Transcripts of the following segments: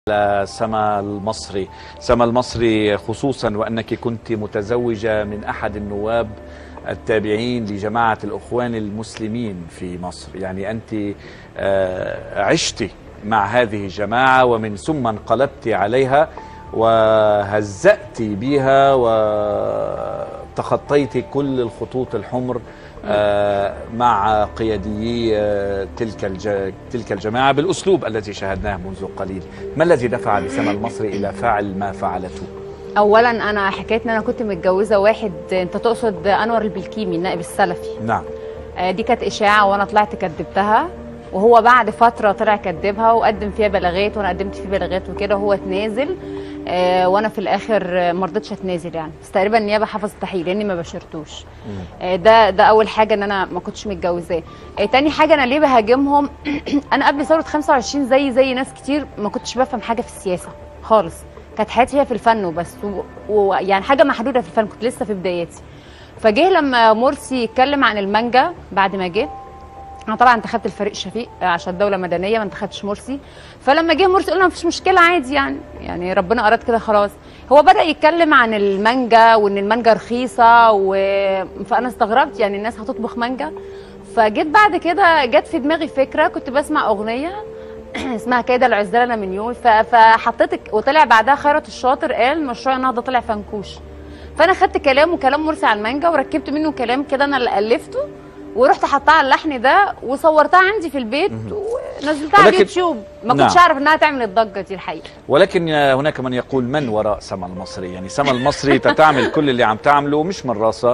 على سما المصري سما المصري خصوصا وأنك كنت متزوجة من أحد النواب التابعين لجماعة الأخوان المسلمين في مصر يعني أنت آه، عشت مع هذه الجماعة ومن ثم انقلبت عليها وهزأت بها وتخطيت كل الخطوط الحمر آه، مع قياديي آه، تلك الج- تلك الجماعة بالأسلوب الذي شاهدناه منذ قليل ما الذي دفع بسما المصري إلى فعل ما فعلته اولا انا حكايه ان انا كنت متجوزه واحد انت تقصد انور البلكيمي النائب السلفي نعم آه، دي كانت اشاعه وانا طلعت كدبتها وهو بعد فتره طلع كدبها وقدم فيها بلاغات وانا قدمت فيه بلاغات وكده وهو اتنازل آه، وانا في الاخر آه، ما رضيتش اتنازل يعني بس تقريبا النيابه حفظت تحقيق لاني ما بشرتوش آه، ده ده اول حاجه ان انا ما كنتش متجوزاه آه، تاني حاجه انا ليه بهاجمهم انا قبل ثوره 25 زي زي ناس كتير ما كنتش بفهم حاجه في السياسه خالص كانت حياتي هي في الفن وبس و- ويعني حاجه محدوده في الفن كنت لسه في بداياتي فجه لما مرسي يتكلم عن المانجا بعد ما جه انا طبعا انتخبت الفريق شفيق عشان دوله مدنيه ما انتخبتش مرسي فلما جه مرسي قلنا مفيش مشكله عادي يعني يعني ربنا اراد كده خلاص هو بدا يتكلم عن المانجا وان المانجا رخيصه و... فانا استغربت يعني الناس هتطبخ مانجا فجيت بعد كده جت في دماغي فكره كنت بسمع اغنيه اسمها كده العزلة من يوم ف- فحطيت وطلع بعدها خيرت الشاطر قال مشروع النهضه طلع فنكوش فانا خدت كلامه كلام مرسي على المانجا وركبت منه كلام كده انا اللي الفته ورحت حطها على اللحن ده وصورتها عندي في البيت ونزلتها على ولكن- اليوتيوب ما كنتش نعم. اعرف انها تعمل الضجه دي الحقيقه ولكن هناك من يقول من وراء سما المصري يعني سما المصري تتعمل كل اللي عم تعمله مش من راسها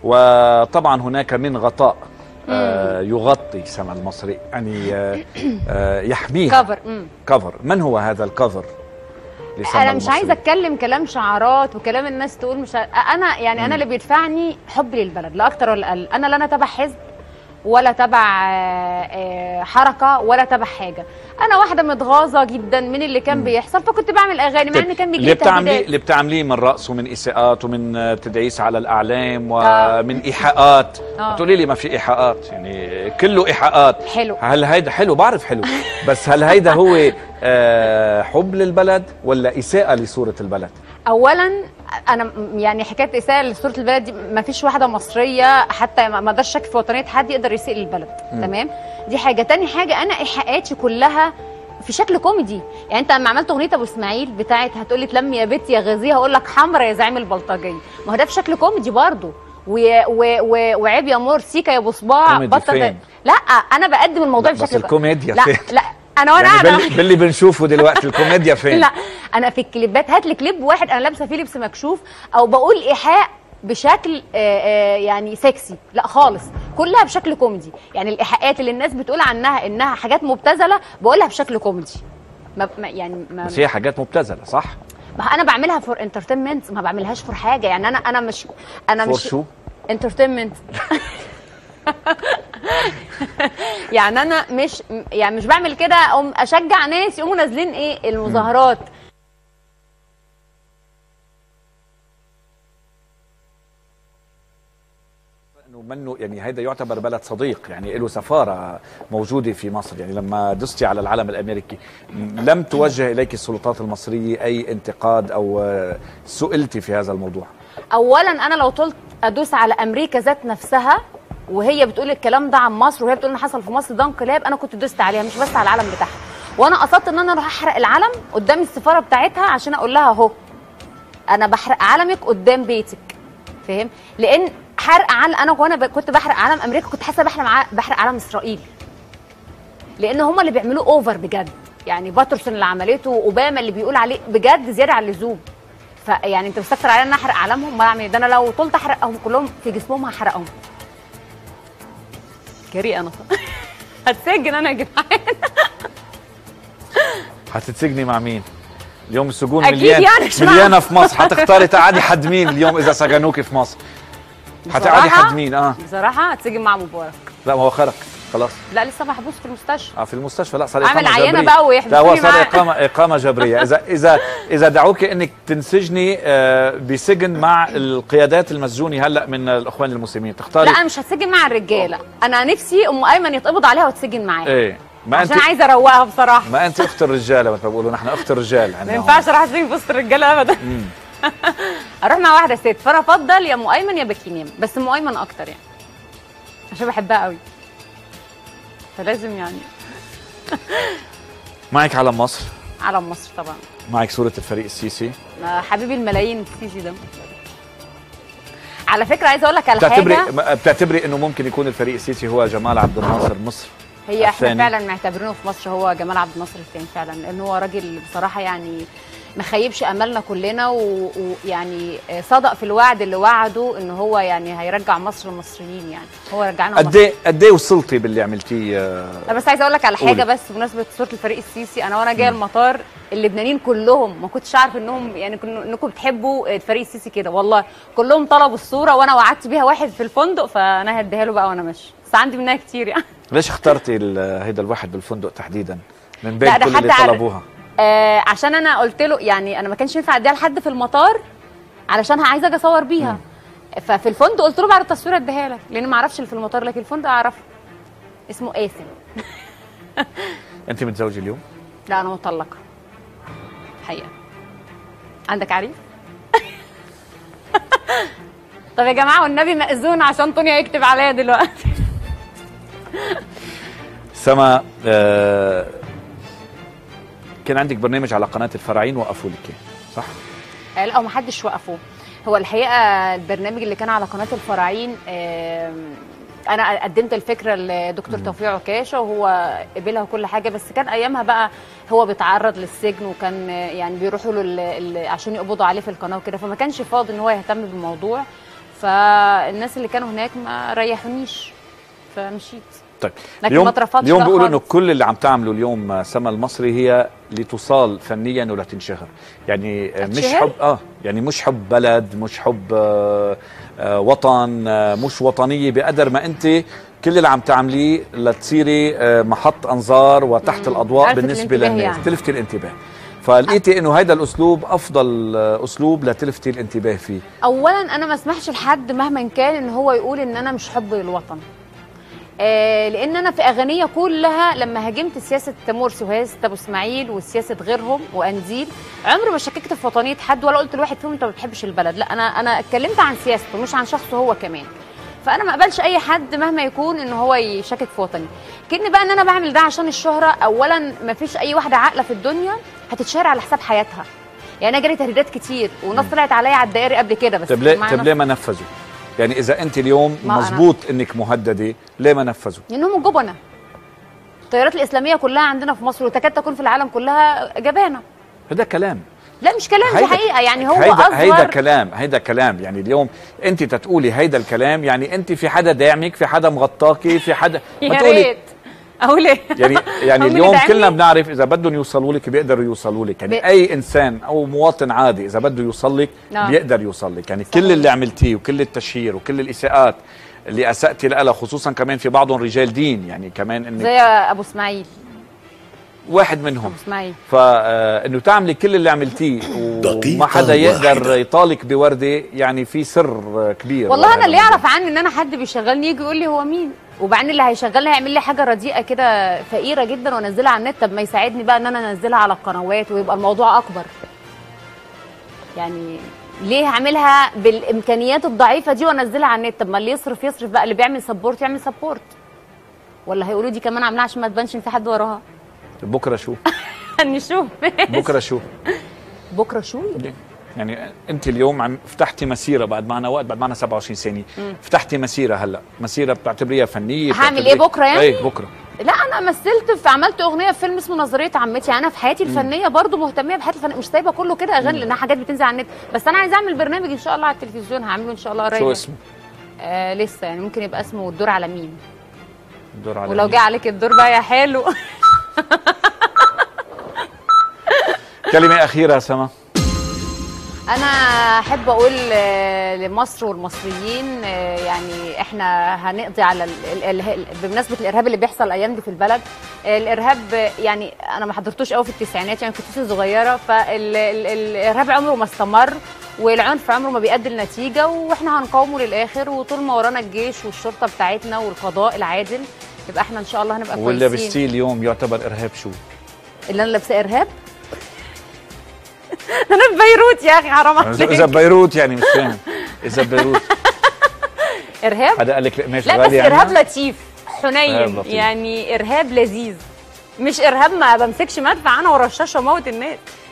وطبعا هناك من غطاء آه، يغطي سما المصري يعني آه، آه، يحميها كفر امم كفر من هو هذا الكفر لسما انا مش المصري؟ عايزه اتكلم كلام شعارات وكلام الناس تقول مش ع- انا يعني انا اللي بيدفعني حبي للبلد لا اكتر ولا اقل انا لا انا تبع حزب ولا تبع آه، آه، حركه ولا تبع حاجه انا واحده متغاظه جدا من اللي كان بيحصل فكنت بعمل اغاني مع ان كان بيجي اللي لي بتعمليه تهديدات اللي بتعمليه من رأس ومن إساءات ومن آه، تدعيس على الأعلام ومن إيحاءات آه. تقولي لي ما في إيحاءات يعني كله إيحاءات حلو. هل هيدا حلو بعرف حلو بس هل هيدا هو آه، حب للبلد ولا إساءة لصورة البلد اولا انا م- يعني حكايه اساءه لصوره البلد دي ما فيش واحده مصريه حتى ما ما اقدرش شك في وطنيه حد يقدر يسيء للبلد تمام دي حاجه تاني حاجه انا ايحاءاتي كلها في شكل كوميدي يعني انت لما عملت اغنيه ابو اسماعيل بتاعت هتقولي تلمي يا بنتي يا غازيه هقول لك حمرا يا زعيم البلطجيه ما هو ده في شكل كوميدي برضه و- و- و- وعيب يا مور سيكا يا ابو صباع كوميدي بطل فين؟ لا انا بقدم الموضوع لا، بس بشكل الكوميديا لا فين؟ لا انا وانا يعني قاعده باللي, باللي بنشوفه دلوقتي الكوميديا فين لا انا في الكليبات هات لي كليب واحد انا لابسه فيه لبس مكشوف او بقول ايحاء بشكل آه، آه، يعني سكسي لا خالص كلها بشكل كوميدي يعني الايحاءات اللي الناس بتقول عنها انها حاجات مبتذله بقولها بشكل كوميدي ما ما- يعني ما بس هي حاجات مبتذلة صح؟ ما انا بعملها فور انترتينمنت ما بعملهاش فور حاجه يعني انا انا مش انا فور مش شو؟ انترتينمنت يعني انا مش يعني مش بعمل كده اقوم اشجع ناس يقوموا نازلين ايه المظاهرات انه منه يعني هيدا يعتبر بلد صديق يعني له سفاره موجوده في مصر يعني لما دستي على العلم الامريكي م- لم توجه اليك السلطات المصريه اي انتقاد او آه، سئلتي في هذا الموضوع اولا انا لو طلت ادوس على امريكا ذات نفسها وهي بتقول الكلام ده عن مصر وهي بتقول ان حصل في مصر ده انقلاب انا كنت دوست عليها مش بس على العلم بتاعها وانا قصدت ان انا اروح احرق العلم قدام السفاره بتاعتها عشان اقول لها اهو انا بحرق علمك قدام بيتك فاهم لان حرق علم انا وانا ب- كنت بحرق علم امريكا كنت حاسه بحرق ع- بحرق علم اسرائيل لان هم اللي بيعملوه اوفر بجد يعني باترسون اللي عملته اوباما اللي بيقول عليه بجد زياده عن اللزوم فيعني انت مستكتر عليا ان أنا احرق علمهم ما اعمل إيه؟ ده انا لو طولت احرقهم كلهم في جسمهم هحرقهم جريئه انا هتسجن انا يا جدعان هتتسجني مع مين؟ اليوم السجون أكيد مليان يعني مش مليانه في مصر هتختاري تقعدي حد مين اليوم اذا سجنوكي في مصر هتقعدي بصراحة- حد مين اه بصراحه هتسجن مع مبارك لا ما هو خرج خلاص لا لسه محبوس في المستشفى اه في المستشفى لا صار عامل اقامه عينة جبريه بقى ويحبسوني لا هو صار معاه. اقامه اقامه جبريه اذا اذا اذا دعوك انك تنسجني آه، بسجن مع القيادات المسجونه هلا من الاخوان المسلمين تختاري لا انا مش هتسجن مع الرجاله انا نفسي ام ايمن يتقبض عليها وتسجن معاها ايه ما انت عشان عايزه اروقها بصراحه ما انت اخت الرجاله مثل ما بيقولوا نحن اخت الرجال ما عندنا ينفعش اروح اشتري في وسط الرجاله ابدا اروح مع واحده ست فانا افضل يا ام ايمن يا بكينيم بس ام ايمن اكتر يعني عشان بحبها قوي فلازم يعني معك علم مصر علم مصر طبعا معك صوره الفريق السيسي ما حبيبي الملايين السيسي ده على فكره عايزه اقول لك على بتعتبري حاجه بتعتبري انه ممكن يكون الفريق السيسي هو جمال عبد الناصر مصر هي احنا الثاني. فعلا معتبرينه في مصر هو جمال عبد الناصر الثاني فعلا لان هو راجل بصراحه يعني ما خيبش املنا كلنا و- ويعني صدق في الوعد اللي وعده ان هو يعني هيرجع مصر للمصريين يعني هو رجعنا قد مصر ايه قد ايه وصلتي باللي عملتيه آه، لا بس عايزه اقول لك على حاجه قولي. بس بمناسبه صوره الفريق السيسي انا وانا جايه المطار اللبنانيين كلهم ما كنتش عارف انهم يعني كن- انكم بتحبوا الفريق السيسي كده والله كلهم طلبوا الصوره وانا وعدت بيها واحد في الفندق فانا هديها له بقى وانا ماشي بس عندي منها كتير يعني ليش اخترتي ال- هيدا الواحد بالفندق تحديدا من بين لا، ده كل اللي حد عارف. طلبوها آه عشان انا قلت له يعني انا ما كانش ينفع اديها لحد في المطار علشان عايزه اجي اصور بيها ففي الفندق قلت له بعد التصوير اديها لك لان ما اعرفش اللي في المطار لكن الفندق اعرفه اسمه قاسم انت متزوجه اليوم لا انا مطلقه حقيقه عندك عريس طب يا جماعه والنبي مأذون عشان طونيا يكتب عليا دلوقتي سما آه كان عندك برنامج على قناه الفراعين وقفوا لك إياه، صح آه، لا ما حدش وقفه هو الحقيقه البرنامج اللي كان على قناه الفراعين آم، انا قدمت الفكره لدكتور توفيق عكاشه وهو قبلها كل حاجه بس كان ايامها بقى هو بيتعرض للسجن وكان آه، يعني بيروحوا له ال- ال- عشان يقبضوا عليه في القناه وكده فما كانش فاضي ان هو يهتم بالموضوع فالناس اللي كانوا هناك ما ريحونيش فمشيت طيب لكن اليوم ما اترفضتش اليوم لا بيقولوا انه خالص. كل اللي عم تعمله اليوم آه، سما المصري هي لتصال فنيا ولا تنشهر يعني آه، مش تتشهر؟ حب اه يعني مش حب بلد مش حب آه آه وطن آه مش وطنيه بقدر ما انت كل اللي عم تعمليه لتصيري آه محط انظار وتحت الاضواء ألفت بالنسبه الانتباه للناس يعني. تلفتي الانتباه فلقيتي انه هذا الاسلوب افضل آه، اسلوب لتلفتي الانتباه فيه اولا انا ما اسمحش لحد مهما كان ان هو يقول ان انا مش حب للوطن آه لان انا في اغنيه كلها لما هاجمت سياسه مرسي وسياسه ابو اسماعيل وسياسه غيرهم وانديل عمري ما شككت في وطنيه حد ولا قلت لواحد فيهم انت ما بتحبش البلد لا انا انا اتكلمت عن سياسته مش عن شخصه هو كمان فانا ما اقبلش اي حد مهما يكون ان هو يشكك في وطني كأن بقى ان انا بعمل ده عشان الشهره اولا ما فيش اي واحده عاقله في الدنيا هتتشهر على حساب حياتها يعني انا جالي تهديدات كتير وناس طلعت عليا على الدائري قبل كده بس طب ليه مع طب نفس- ليه ما نفذوا يعني اذا انت اليوم ما أنا- مزبوط انك مهدده ليه ما نفذوا لانهم جبنه التيارات الاسلاميه كلها عندنا في مصر وتكاد تكون في العالم كلها جبانه هذا كلام لا مش كلام دي هيدا- حقيقه يعني هو هيدا هيدا اصغر كلام هيدا كلام يعني اليوم انت تتقولي هيدا الكلام يعني انت في حدا داعمك في حدا مغطاكي في حدا ما يا تقولي ريت اقول ايه يعني يعني هم اللي اليوم داعمني؟ كلنا بنعرف اذا بدهم يوصلوا لك بيقدروا يوصلوا لك يعني ب- اي انسان او مواطن عادي اذا بده يوصل لك نعم. بيقدر يوصل لك يعني صحيح. كل اللي عملتيه وكل التشهير وكل الاساءات اللي اساتي لها خصوصا كمان في بعضهم رجال دين يعني كمان انك زي ابو اسماعيل واحد منهم ابو اسماعيل فانه تعملي كل اللي عملتيه وما دقيقة حدا يقدر واحدة. يطالك بورده يعني في سر كبير والله ورا انا اللي هذا يعرف عني ان انا حد بيشغلني يجي يقول لي هو مين وبعدين اللي هيشغلني هيعمل لي حاجه رديئه كده فقيره جدا وانزلها على النت طب ما يساعدني بقى ان انا انزلها على القنوات ويبقى الموضوع اكبر يعني ليه هعملها بالامكانيات الضعيفه دي وانزلها على النت طب ما اللي يصرف يصرف بقى اللي بيعمل سبورت يعمل سبورت ولا هيقولوا دي كمان عاملاها عشان ما تبانش ان في حد وراها بكره شو نشوف بكره شو بكره شو يعني انت اليوم عم فتحتي مسيره بعد معنا وقت بعد معنا 27 سنه فتحتي مسيره هلا مسيره بتعتبريها فنيه هعمل بتعتبري- إيه بكرة يعني؟ ايه بكره لا انا مثلت في عملت اغنيه في فيلم اسمه نظريه عمتي يعني انا في حياتي الفنيه برضو مهتميه بحياتي الفنيه مش سايبه كله كده اغاني لانها حاجات بتنزل على النت بس انا عايزه اعمل برنامج ان شاء الله على التلفزيون هعمله ان شاء الله قريب شو اسمه آه لسه يعني ممكن يبقى اسمه الدور على مين الدور على ولو مين؟ جه عليك الدور بقى يا حلو كلمه اخيره سما انا احب اقول آه، لمصر والمصريين آه، يعني احنا هنقضي على ال- ال- ال- بمناسبه الارهاب اللي بيحصل الايام دي في البلد آه، الارهاب آه، يعني انا ما حضرتوش قوي في التسعينات يعني كنت لسه صغيره فالارهاب عمره ما استمر والعنف عمره ما بيؤدي لنتيجه واحنا هنقاومه للاخر وطول ما ورانا الجيش والشرطه بتاعتنا والقضاء العادل يبقى احنا ان شاء الله هنبقى واللي كويسين لبستيه اليوم يعتبر ارهاب شو؟ اللي انا لابساه ارهاب انا في بيروت يا اخي حرام اذا عليك بيروت يعني مش فاهم اذا بيروت ارهاب حدا قال لك القماش لا بس غالي ارهاب عنها؟ لطيف إرهاب حنين لطيف. يعني ارهاب لذيذ مش ارهاب ما بمسكش مدفع انا ورشاش واموت الناس